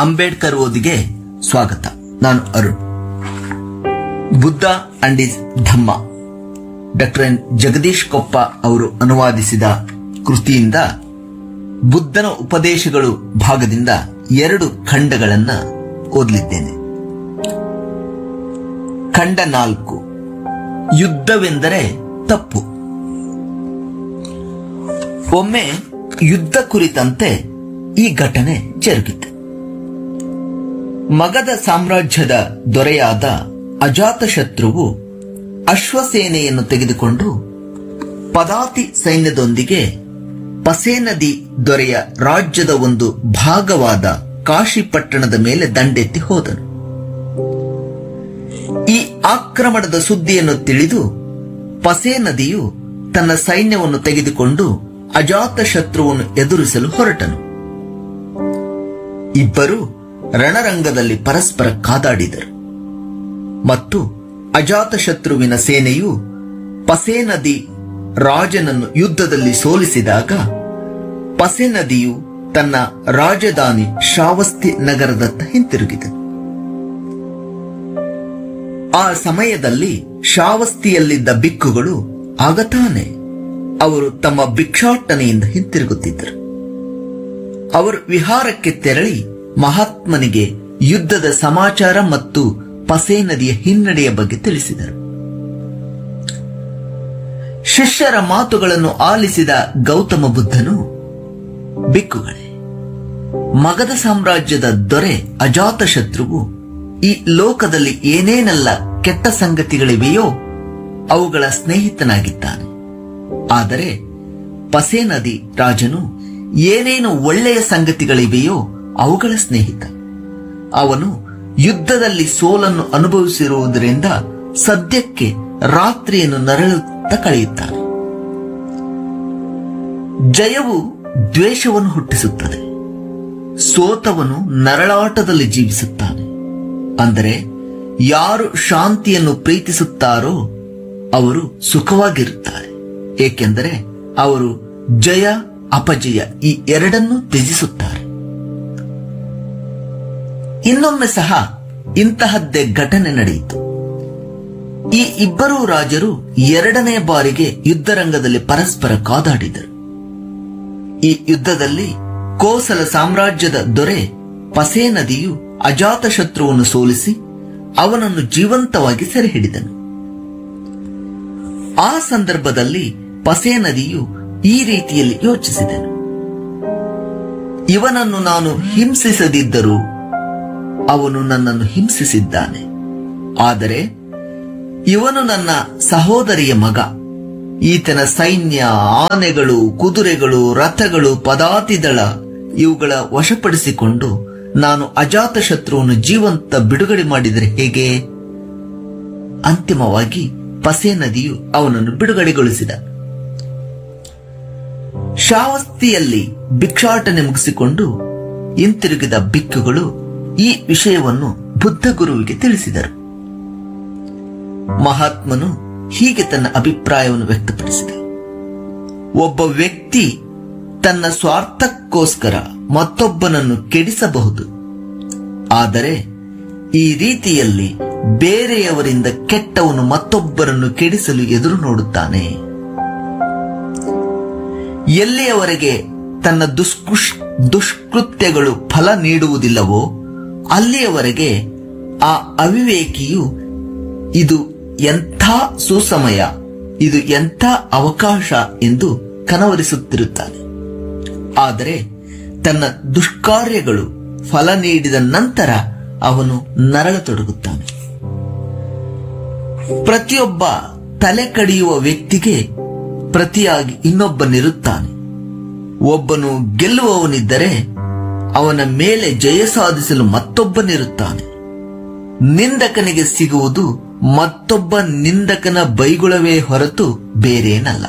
ಅಂಬೇಡ್ಕರ್ ಓದಿಗೆ ಸ್ವಾಗತ ನಾನು Arun Buddha and his Dhamma doctor N Jagadish Koppa ಅವರು ಅನುವಾದಿಸಿದ ಕೃತಿಯಿಂದ ಬುದ್ಧನ ಉಪದೇಶಗಳು ಭಾಗದಿಂದ ಎರಡು ಖಂಡಗಳನ್ನ ಓದಲಿದ್ದೇನೆ ಖಂಡ ನಾಲ್ಕು ಯುದ್ಧವೆಂದರೆ ತಪ್ಪು ಒಮ್ಮೆ ಯುದ್ಧ ಕುರಿತಂತೆ ಈ ಘಟನೆ ಜರುಗಿತು ಮಗಧ ಸಾಮ್ರಾಜ್ಯದ ದೊರೆಯಾದ ಅಜಾತಶತ್ರುವು ಅಶ್ವಸೇನೆಯನ್ನು ತೆಗೆದುಕೊಂಡು ಪದಾತಿ ಸೈನ್ಯದೊಂದಿಗೆ ಪಸೇ ನದಿ ದೊರೆಯ ರಾಜ್ಯದ ಒಂದು ಭಾಗವಾದ ಕಾಶಿ ಪಟ್ಟಣದ ಮೇಲೆ ದಂಡೆತ್ತಿ ಹೋದನು ಈ ಆಕ್ರಮಣದ ಸುದ್ದಿಯನ್ನು ತಿಳಿದು ಪಸೇ ನದಿಯು ತನ್ನ ಸೈನ್ಯವನ್ನು ತೆಗೆದುಕೊಂಡು ಅಜಾತ ಶತ್ರುವನ್ನು ಎದುರಿಸಲು ಹೊರಟನು ಇಬ್ಬರು ರಣರಂಗದಲ್ಲಿ ಪರಸ್ಪರ ಕಾದಾಡಿದರು ಮತ್ತು ಅಜಾತಶತ್ರುವಿನ ಸೇನೆಯು ಪಸೇ ನದಿ ರಾಜನನ್ನು ಯುದ್ಧದಲ್ಲಿ ಸೋಲಿಸಿದಾಗ ಪಸೆ ನದಿಯು ತನ್ನ ರಾಜಧಾನಿ ಶ್ರಾವಸ್ತಿ ನಗರದತ್ತ ಹಿಂತಿರುಗಿದನು ಆ ಸಮಯದಲ್ಲಿ ಶ್ರಾವಸ್ತಿಯಲ್ಲಿದ್ದ ಬಿಕ್ಕುಗಳು ಆಗತಾನೆ ಅವರು ತಮ್ಮ ಭಿಕ್ಷಾಟನೆಯಿಂದ ಹಿಂತಿರುಗುತ್ತಿದ್ದರು ಅವರು ವಿಹಾರಕ್ಕೆ ತೆರಳಿ ಮಹಾತ್ಮನಿಗೆ ಯುದ್ಧದ ಸಮಾಚಾರ ಮತ್ತು ಪಸೇ ನದಿಯ ಹಿನ್ನಡೆಯ ಬಗ್ಗೆ ತಿಳಿಸಿದರು ಶಿಷ್ಯರ ಮಾತುಗಳನ್ನು ಆಲಿಸಿದ ಗೌತಮ ಬುದ್ಧನು ಬಿಕ್ಕುಗಳೇ ಮಗಧ ಸಾಮ್ರಾಜ್ಯದ ದೊರೆ ಅಜಾತಶತ್ರುವು ಈ ಲೋಕದಲ್ಲಿ ಏನೇನೆಲ್ಲ ಕೆಟ್ಟ ಸಂಗತಿಗಳಿವೆಯೋ ಅವುಗಳ ಸ್ನೇಹಿತನಾಗಿದ್ದಾನೆ ಆದರೆ ಪಸೇ ನದಿ ರಾಜನು ಏನೇನು ಒಳ್ಳೆಯ ಸಂಗತಿಗಳಿವೆಯೋ ಅವುಗಳ ಸ್ನೇಹಿತ ಅವನು ಯುದ್ಧದಲ್ಲಿ ಸೋಲನ್ನು ಅನುಭವಿಸಿರುವುದರಿಂದ ಸದ್ಯಕ್ಕೆ ರಾತ್ರಿಯನ್ನು ನರಳುತ್ತಾ ಕಳೆಯುತ್ತಾನೆ ಜಯವು ದ್ವೇಷವನ್ನು ಹುಟ್ಟಿಸುತ್ತದೆ ಸೋತವನು ನರಳಾಟದಲ್ಲಿ ಜೀವಿಸುತ್ತಾನೆ ಅಂದರೆ ಯಾರು ಶಾಂತಿಯನ್ನು ಪ್ರೀತಿಸುತ್ತಾರೋ ಅವರು ಸುಖವಾಗಿರುತ್ತಾರೆ ಏಕೆಂದರೆ ಅವರು ಜಯ ಅಪಜಯ ಈ ಎರಡನ್ನೂ ತ್ಯಜಿಸುತ್ತಾರೆ ಇನ್ನೊಮ್ಮೆ ಸಹ ಇಂತಹದ್ದೇ ಘಟನೆ ನಡೆಯಿತು ಈ ಇಬ್ಬರೂ ರಾಜರು ಎರಡನೇ ಬಾರಿಗೆ ಯುದ್ಧರಂಗದಲ್ಲಿ ಪರಸ್ಪರ ಕಾದಾಡಿದರು ಈ ಯುದ್ಧದಲ್ಲಿ ಕೋಸಲ ಸಾಮ್ರಾಜ್ಯದ ದೊರೆ ಪಸೇ ನದಿಯು ಅಜಾತಶತ್ರುವನ್ನು ಸೋಲಿಸಿ ಅವನನ್ನು ಜೀವಂತವಾಗಿ ಸೆರೆ ಹಿಡಿದನು ಆ ಸಂದರ್ಭದಲ್ಲಿ ಪಸೇ ನದಿಯು ಈ ರೀತಿಯಲ್ಲಿ ಯೋಚಿಸಿದನು ಇವನನ್ನು ನಾನು ಹಿಂಸಿಸದಿದ್ದರೂ ಅವನು ನನ್ನನ್ನು ಹಿಂಸಿಸಿದ್ದಾನೆ ಆದರೆ ಇವನು ನನ್ನ ಸಹೋದರಿಯ ಮಗ ಈತನ ಸೈನ್ಯ ಆನೆಗಳು ಕುದುರೆಗಳು ರಥಗಳು ಪದಾತಿದಳ ಇವುಗಳ ವಶಪಡಿಸಿಕೊಂಡು ನಾನು ಅಜಾತಶತ್ರುವನ್ನು ಜೀವಂತ ಬಿಡುಗಡೆ ಮಾಡಿದರೆ ಹೇಗೆ ಅಂತಿಮವಾಗಿ ಪಸೇ ನದಿಯು ಅವನನ್ನು ಬಿಡುಗಡೆಗೊಳಿಸಿದ ಶ್ರಾವಸ್ತಿಯಲ್ಲಿ ಭಿಕ್ಷಾಟನೆ ಮುಗಿಸಿಕೊಂಡು ಹಿಂತಿರುಗಿದ ಬಿಕ್ಕುಗಳು ಈ ವಿಷಯವನ್ನು ಬುದ್ಧ ಗುರುವಿಗೆ ತಿಳಿಸಿದರು ಮಹಾತ್ಮನು ಹೀಗೆ ತನ್ನ ಅಭಿಪ್ರಾಯವನ್ನು ವ್ಯಕ್ತಪಡಿಸಿದ ಒಬ್ಬ ವ್ಯಕ್ತಿ ತನ್ನ ಸ್ವಾರ್ಥಕ್ಕೋಸ್ಕರ ಮತ್ತೊಬ್ಬನನ್ನು ಕೆಡಿಸಬಹುದು ಆದರೆ ಈ ರೀತಿಯಲ್ಲಿ ಬೇರೆಯವರಿಂದ ಕೆಟ್ಟವನು ಮತ್ತೊಬ್ಬರನ್ನು ಕೆಡಿಸಲು ಎದುರು ನೋಡುತ್ತಾನೆ ಎಲ್ಲಿಯವರೆಗೆ ತನ್ನ ದುಷ್ಕೃಷ್ ದುಷ್ಕೃತ್ಯಗಳು ಫಲ ನೀಡುವುದಿಲ್ಲವೋ ಅಲ್ಲಿಯವರೆಗೆ ಆ ಅವಿವೇಕಿಯು ಇದು ಎಂಥ ಸುಸಮಯ ಇದು ಎಂಥ ಅವಕಾಶ ಎಂದು ಕನವರಿಸುತ್ತಿರುತ್ತಾನೆ ಆದರೆ ತನ್ನ ದುಷ್ಕಾರ್ಯಗಳು ಫಲ ನೀಡಿದ ನಂತರ ಅವನು ನರಳತೊಡಗುತ್ತಾನೆ ಪ್ರತಿಯೊಬ್ಬ ತಲೆ ಕಡಿಯುವ ವ್ಯಕ್ತಿಗೆ ಪ್ರತಿಯಾಗಿ ಇನ್ನೊಬ್ಬನಿರುತ್ತಾನೆ ಒಬ್ಬನು ಗೆಲ್ಲುವವನಿದ್ದರೆ ಅವನ ಮೇಲೆ ಜಯ ಸಾಧಿಸಲು ಮತ್ತೊಬ್ಬನಿರುತ್ತಾನೆ ನಿಂದಕನಿಗೆ ಸಿಗುವುದು ಮತ್ತೊಬ್ಬ ನಿಂದಕನ ಬೈಗುಳವೇ ಹೊರತು ಬೇರೇನಲ್ಲ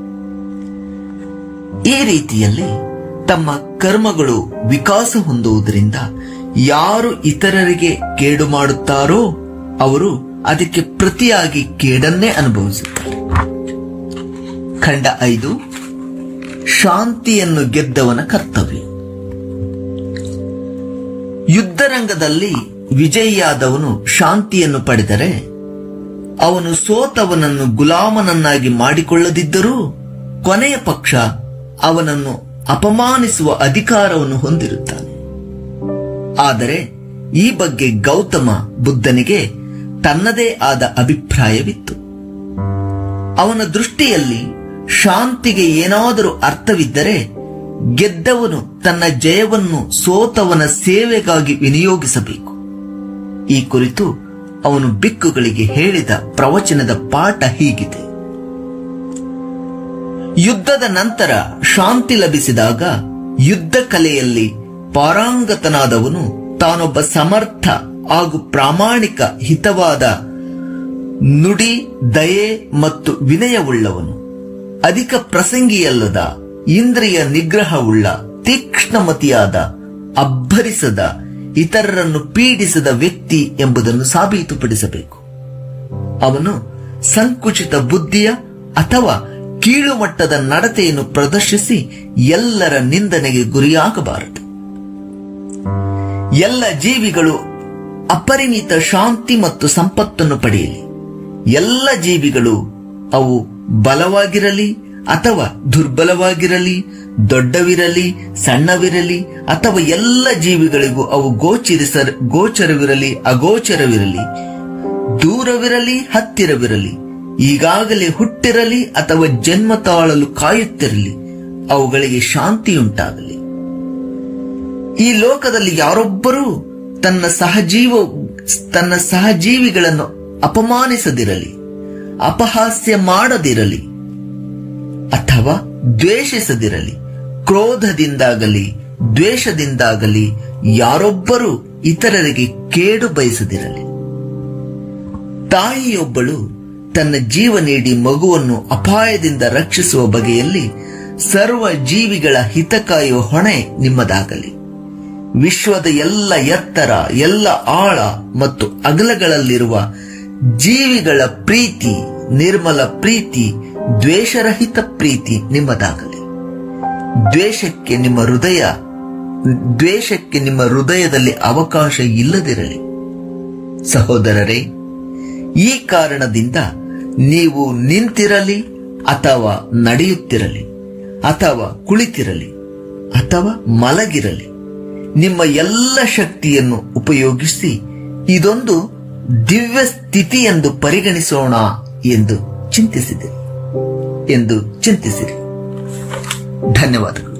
ಈ ರೀತಿಯಲ್ಲಿ ತಮ್ಮ ಕರ್ಮಗಳು ವಿಕಾಸ ಹೊಂದುವುದರಿಂದ ಯಾರು ಇತರರಿಗೆ ಕೇಡು ಮಾಡುತ್ತಾರೋ ಅವರು ಅದಕ್ಕೆ ಪ್ರತಿಯಾಗಿ ಕೇಡನ್ನೇ ಅನುಭವಿಸುತ್ತಾರೆ ಖಂಡ ಐದು ಶಾಂತಿಯನ್ನು ಗೆದ್ದವನ ಕರ್ತವ್ಯ ಯುದ್ಧರಂಗದಲ್ಲಿ ವಿಜಯಿಯಾದವನು ಶಾಂತಿಯನ್ನು ಪಡೆದರೆ ಅವನು ಸೋತವನನ್ನು ಗುಲಾಮನನ್ನಾಗಿ ಮಾಡಿಕೊಳ್ಳದಿದ್ದರೂ ಕೊನೆಯ ಪಕ್ಷ ಅವನನ್ನು ಅಪಮಾನಿಸುವ ಅಧಿಕಾರವನ್ನು ಹೊಂದಿರುತ್ತಾನೆ ಆದರೆ ಈ ಬಗ್ಗೆ ಗೌತಮ ಬುದ್ಧನಿಗೆ ತನ್ನದೇ ಆದ ಅಭಿಪ್ರಾಯವಿತ್ತು ಅವನ ದೃಷ್ಟಿಯಲ್ಲಿ ಶಾಂತಿಗೆ ಏನಾದರೂ ಅರ್ಥವಿದ್ದರೆ ಗೆದ್ದವನು ತನ್ನ ಜಯವನ್ನು ಸೋತವನ ಸೇವೆಗಾಗಿ ವಿನಿಯೋಗಿಸಬೇಕು ಈ ಕುರಿತು ಅವನು ಬಿಕ್ಕುಗಳಿಗೆ ಹೇಳಿದ ಪ್ರವಚನದ ಪಾಠ ಹೀಗಿದೆ ಯುದ್ಧದ ನಂತರ ಶಾಂತಿ ಲಭಿಸಿದಾಗ ಯುದ್ಧ ಕಲೆಯಲ್ಲಿ ಪಾರಂಗತನಾದವನು ತಾನೊಬ್ಬ ಸಮರ್ಥ ಹಾಗೂ ಪ್ರಾಮಾಣಿಕ ಹಿತವಾದ ನುಡಿ ದಯೆ ಮತ್ತು ವಿನಯವುಳ್ಳವನು ಅಧಿಕ ಪ್ರಸಂಗಿಯಲ್ಲದ ಇಂದ್ರಿಯ ನಿಗ್ರಹವುಳ್ಳ ತೀಕ್ಷ್ಣಮತಿಯಾದ ಅಬ್ಬರಿಸದ ಇತರರನ್ನು ಪೀಡಿಸದ ವ್ಯಕ್ತಿ ಎಂಬುದನ್ನು ಸಾಬೀತುಪಡಿಸಬೇಕು ಅವನು ಸಂಕುಚಿತ ಬುದ್ಧಿಯ ಅಥವಾ ಕೀಳುಮಟ್ಟದ ನಡತೆಯನ್ನು ಪ್ರದರ್ಶಿಸಿ ಎಲ್ಲರ ನಿಂದನೆಗೆ ಗುರಿಯಾಗಬಾರದು ಎಲ್ಲ ಜೀವಿಗಳು ಅಪರಿಮಿತ ಶಾಂತಿ ಮತ್ತು ಸಂಪತ್ತನ್ನು ಪಡೆಯಲಿ ಎಲ್ಲ ಜೀವಿಗಳು ಅವು ಬಲವಾಗಿರಲಿ ಅಥವಾ ದುರ್ಬಲವಾಗಿರಲಿ ದೊಡ್ಡವಿರಲಿ ಸಣ್ಣವಿರಲಿ ಅಥವಾ ಎಲ್ಲ ಜೀವಿಗಳಿಗೂ ಅವು ಗೋಚರಿಸ ಗೋಚರವಿರಲಿ ಅಗೋಚರವಿರಲಿ ದೂರವಿರಲಿ ಹತ್ತಿರವಿರಲಿ ಈಗಾಗಲೇ ಹುಟ್ಟಿರಲಿ ಅಥವಾ ಜನ್ಮ ತಾಳಲು ಕಾಯುತ್ತಿರಲಿ ಅವುಗಳಿಗೆ ಶಾಂತಿಯುಂಟಾಗಲಿ ಈ ಲೋಕದಲ್ಲಿ ಯಾರೊಬ್ಬರೂ ತನ್ನ ಸಹಜೀವ ತನ್ನ ಸಹಜೀವಿಗಳನ್ನು ಅಪಮಾನಿಸದಿರಲಿ ಅಪಹಾಸ್ಯ ಮಾಡದಿರಲಿ ಅಥವಾ ದ್ವೇಷಿಸದಿರಲಿ ಕ್ರೋಧದಿಂದಾಗಲಿ ದ್ವೇಷದಿಂದಾಗಲಿ ಯಾರೊಬ್ಬರೂ ಇತರರಿಗೆ ಕೇಡು ಬಯಸದಿರಲಿ ತಾಯಿಯೊಬ್ಬಳು ತನ್ನ ಜೀವ ನೀಡಿ ಮಗುವನ್ನು ಅಪಾಯದಿಂದ ರಕ್ಷಿಸುವ ಬಗೆಯಲ್ಲಿ ಸರ್ವ ಜೀವಿಗಳ ಹಿತ ಕಾಯುವ ಹೊಣೆ ನಿಮ್ಮದಾಗಲಿ ವಿಶ್ವದ ಎಲ್ಲ ಎತ್ತರ ಎಲ್ಲ ಆಳ ಮತ್ತು ಅಗಲಗಳಲ್ಲಿರುವ ಜೀವಿಗಳ ಪ್ರೀತಿ ನಿರ್ಮಲ ಪ್ರೀತಿ ದ್ವೇಷರಹಿತ ಪ್ರೀತಿ ನಿಮ್ಮದಾಗಲಿ ದ್ವೇಷಕ್ಕೆ ನಿಮ್ಮ ಹೃದಯ ದ್ವೇಷಕ್ಕೆ ನಿಮ್ಮ ಹೃದಯದಲ್ಲಿ ಅವಕಾಶ ಇಲ್ಲದಿರಲಿ ಸಹೋದರರೇ ಈ ಕಾರಣದಿಂದ ನೀವು ನಿಂತಿರಲಿ ಅಥವಾ ನಡೆಯುತ್ತಿರಲಿ ಅಥವಾ ಕುಳಿತಿರಲಿ ಅಥವಾ ಮಲಗಿರಲಿ ನಿಮ್ಮ ಎಲ್ಲ ಶಕ್ತಿಯನ್ನು ಉಪಯೋಗಿಸಿ ಇದೊಂದು ದಿವ್ಯ ಸ್ಥಿತಿ ಎಂದು ಪರಿಗಣಿಸೋಣ ಎಂದು ಚಿಂತಿಸಿದೆ ಎಂದು ಚಿಂತಿಸಿರಿ ಧನ್ಯವಾದಗಳು